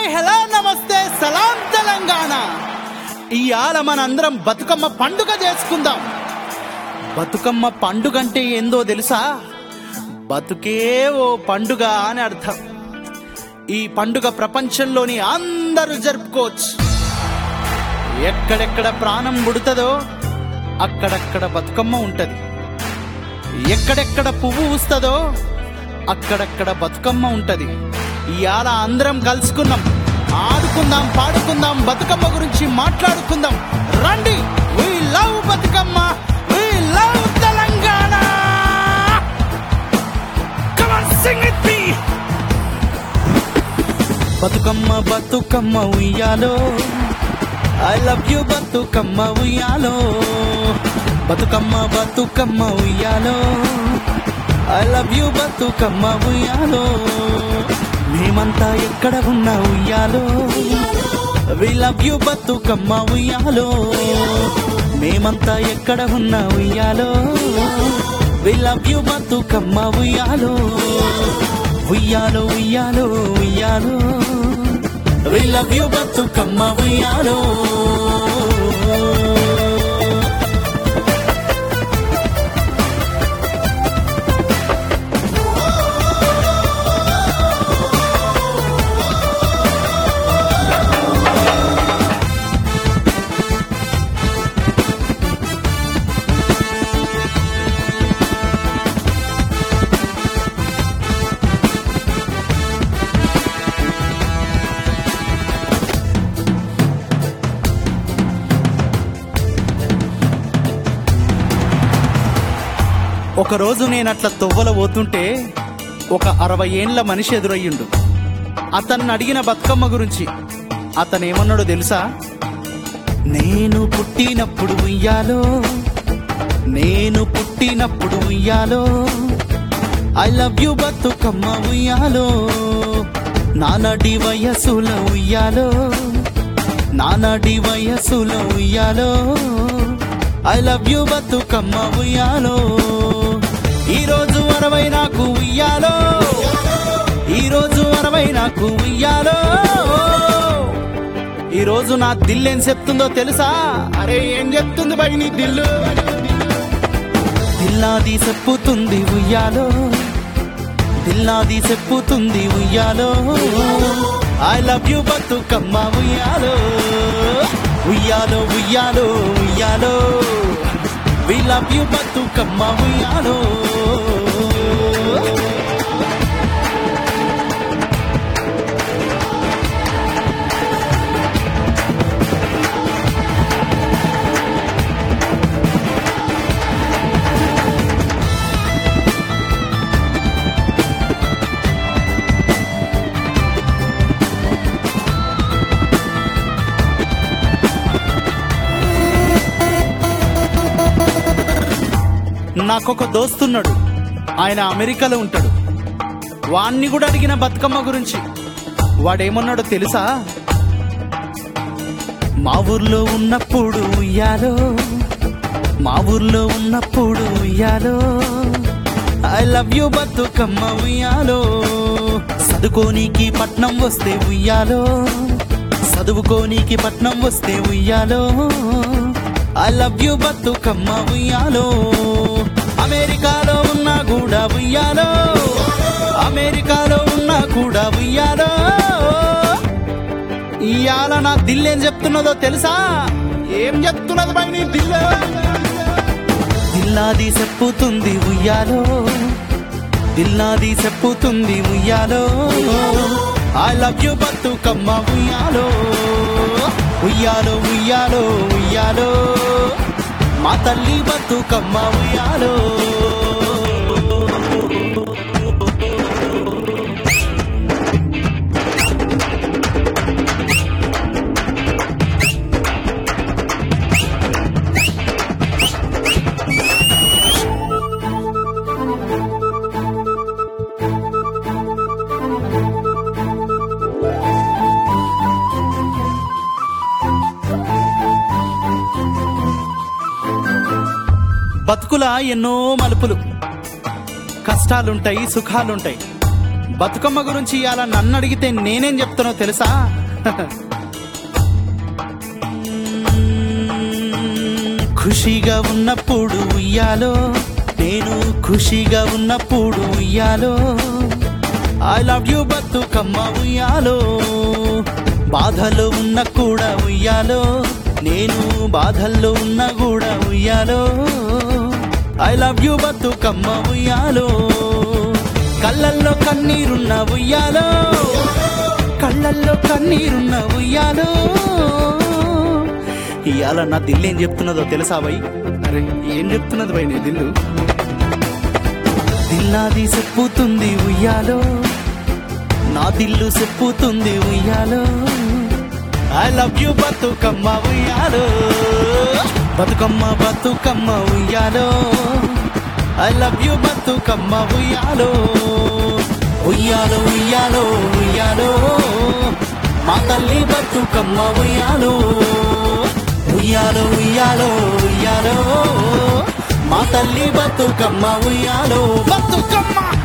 Hi hello నమస్తే సలాం తెలంగాణ ఇవాళ మనందరం బతుకమ్మ పండుగ చేసుకుందాం బతుకమ్మ పండుగ అంటే ఏందో తెలుసా బతుకే ఓ పండుగ అని అర్థం ఈ పండుగ ప్రపంచంలోని అందరూ జరుపుకోవచ్చు ఎక్కడెక్కడ ప్రాణం పుడుతుందో అక్కడక్కడ బతుకమ్మ ఉంటది ఎక్కడెక్కడ పువ్వు ఊస్తుందో అక్కడక్కడ బతుకమ్మ ఉంటది ఇవాళ అందరం కలుసుకున్నాం ఆడుకుందాం పాడుకుందాం బతుకమ్మ గురించి మాట్లాడుకుందాం రండి we love Bathukamma we love Telangana Come on, sing it me. Bathukamma Bathukamma ఉయ్యాలో ఐ లవ్ యు బతుకమ్మ ఉయ్యాలో బతుకమ్మ బతుకమ్మ ఉయ్యాలో ఐ లవ్ యు బతుకమ్మ ఉయ్యాలో మేమంతా ఎక్కడ ఉన్నా ఉయ్యాలో వి లవ్ యు బతుకమ్మ ఉయ్యాలో మేమంతా ఎక్కడ ఉన్నా ఉయ్యాలో వి లవ్ యు బతుకమ్మ ఉయ్యాలో ఉయ్యాలో ఉయ్యాలో ఉయ్యాలో వి లవ్ యు బతుకమ్మ ఉయ్యాలో ఒకరోజు నేనట్ల తొవ్వల పోతుంటే ఒక అరవై ఏండ్ల మనిషి ఎదురయ్యిండు అతన్ని అడిగిన బతుకమ్మ గురించి అతనేమన్నాడో తెలుసా నేను పుట్టినప్పుడు ఉయ్యాలో నేను పుట్టినప్పుడు ఉయ్యాలో ఐ లవ్ యు బతుకమ్మ ఉయ్యాలో నానడి వయసుల ఉయ్యాలో నానడి వయసుల ఉయ్యాలో ఐ లవ్ యు బతుకమ్మ ఉయ్యాలో ఈ రోజు అరవై నాకు ఉయ్యాలో ఈ రోజు అరవై నాకు ఉయ్యాలో ఈ రోజు నా దిల్ ఏం చెప్తుందో తెలుసా అరే ఏం చెప్తుంది బై నీ దిల్లు దిల్లాది చెప్పుతుంది ఉయ్యాలో దిల్లాది చెప్పుతుంది ఉయ్యాలో ఐ లవ్ యు బతుకమ్మ ఉయ్యాలో ఉయ్యాలో ఉయ్యాలో ఉయ్యాలో వి లవ్ యు బతుకమ్మ ఉయ్యాలో నాకొక దోస్తున్నాడు ఆయన అమెరికాలో ఉంటాడు వాణ్ణి కూడా అడిగిన బతుకమ్మ గురించి వాడేమన్నాడో తెలుసా మా ఊర్లో ఉన్నప్పుడు ఉయ్యాలో మా ఊర్లో ఉన్నప్పుడు ఉయ్యాలో ఐ లవ్ యు బతుకమ్మ ఉయ్యాలో చదువుకోనీకి పట్నం వస్తే ఉయ్యాలో చదువుకోనీకి పట్నం వస్తే ఉయ్యాలో ఐ లవ్ యు బతుకమ్మ ఉయ్యాలో అమెరికాలో ఉన్నా కూడా ఉయ్యాలో అమెరికాలో ఉన్నా కూడా ఉయ్యాలో ఇవాళ నా దిల్ ఏం చెప్తున్నదో తెలుసా ఏం చెప్తున్నది బై నీ దిల్లు దిల్లాది చెప్పుతుంది ఉయ్యాలో దిల్లాది చెప్పుతుంది ఉయ్యాలో ఐ లవ్ యు బతుకమ్మ ఉయ్యాలో ఉయ్యాలో ఉయ్యాలో ఉయ్యాలో మా తల్లి బతుకమ్మ ఉయ్యాలో బతుకుల ఎన్నో మలుపులు కష్టాలుంటాయి సుఖాలుంటాయి బతుకమ్మ గురించి ఇవాళ నన్ను అడిగితే నేనేం చెప్తానో తెలుసా ఖుషిగా ఉన్నప్పుడు ఉయ్యాలో నేను ఖుషిగా ఉన్నప్పుడు ఉయ్యాలో ఐ లవ్ యూ బతుకమ్మ ఉయ్యాలో బాధలో ఉన్న కూడా ఉయ్యాలో నేను బాధల్లో ఉన్న కూడా ఉయ్యాలో ఐ లవ్ యూ బతుకమ్మ ఉయ్యాలో కళ్ళల్లో కన్నీరున్న ఉయ్యాలో కళ్ళల్లో కన్నీరున్న ఉయ్యాలో ఇవాళ నా దిల్లు ఏం చెప్తున్నదో తెలుసా బై అరే ఏం చెప్తున్నది బై నీ దిల్లు దిల్లాది చెప్పుతుంది ఉయ్యాలో నా దిల్లు చెప్పుతుంది ఉయ్యాలో ఐ లవ్ యూ బతుకమ్మ ఉయ్యాలో బతుకమ్మ బతుకమ్మ ఉయ్యాలో ఐ లవ్ యూ బతుకమ్మ ఉయ్యాలో ఉయ్యాలో ఉయ్యాలో ఉయ్యాలో మా తల్లి బతుకమ్మ ఉయ్యాలో ఉయ్యాలో ఉయ్యాలో ఉయ్యాలో మా తల్లి బతుకమ్మ ఉయ్యాలో బతుకమ్మ